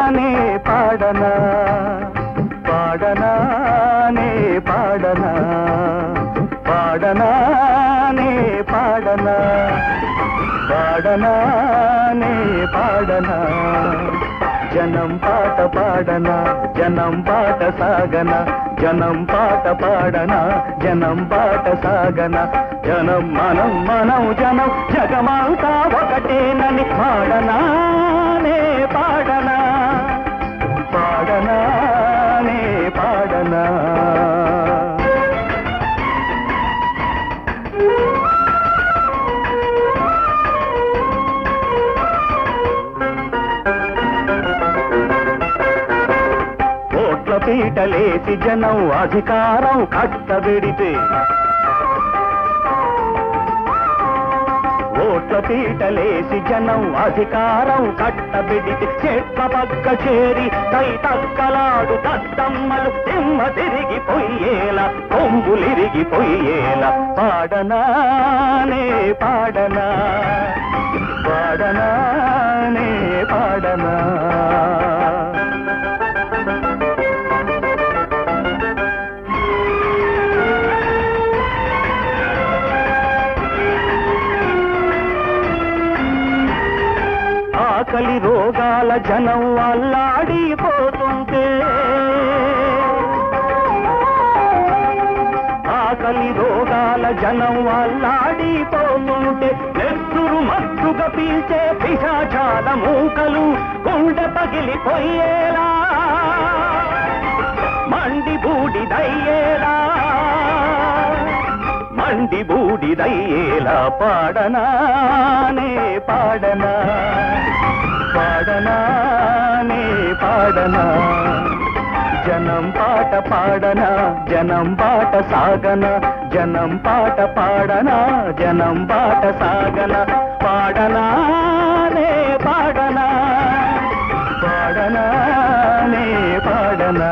నే పాడనా పాడనా నే పాడనా పాడనా నే పాడనా పాడనా నే పాడనా జనం పాట పాడనా జనం పాట సాగన జనం పాట పాడనా జనం పాట సాగన జనం మనం మనం జనం జగమంతా ఒకటేనని పాడనా నే పాడనా పాడనా నే పాడనా ఓట్ల పీటలేసి జనం అధికారం కట్టబెడితే ఓట్ల పీటలేసి జనం అధికారం కట్టబెడితే చెట్ల పక్క చేరి తై తక్కలాడు దద్దమ్మలు తిమ్మ తిరిగిపోయేలా కొమ్ములిరిగిపోయేలా పాడనానే పాడనా పాడనానే పాడనా ఆకలి రోగాల జనం అల్లాడిపోతుంటే ఆకలి రోగాల జనం అల్లాడిపోతుంటే నెత్తురు మత్తుగా పీల్చే పిశాచాల మూకలు గుండె పగిలిపోయేలా మండి బూడిదయ్యేలా మండి బూడిదయ్యేలా పాడనానే పాడనా పాడనానే పాడనా జనం పాట పాడనా జనం పాట సాగన జనం పాట పాడనా జనం పాట సాగన పాడనానే పాడనా పాడనానే పాడనా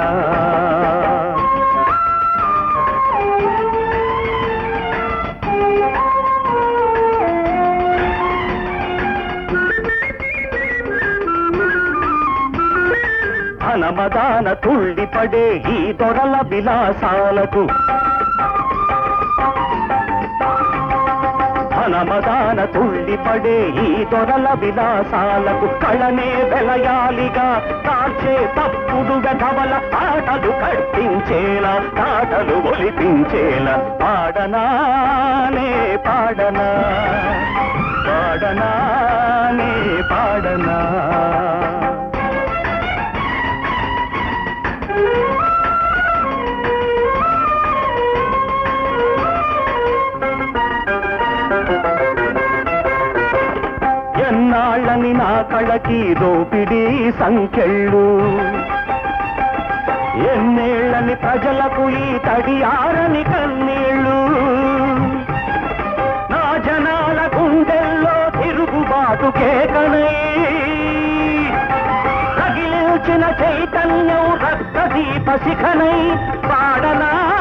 ధనమదాన తుళ్ళిపడే ఈ దొరల విలాసాలకు ధనమదాన తుళ్ళిపడే ఈ దొరల విలాసాలకు కళనే వెలయాలిగా తార్చే తప్పుడు వెధవల ఆటలు కట్టించేలా ఆటలు ఒలిపించేలా పాడనానే పాడనా పాడనానే పాడనా ఎన్నాళ్ళని నా కళకి దోపిడీ సంఖ్యళ్ళు ఎన్నేళ్ళని ప్రజలకు ఈ తడియారని కన్నీళ్ళు నా జనాల గుండెల్లో తిరుగుబాటు కేకనై తగిలించిన చైతన్యం రక్తదీప శిఖనై పాడనా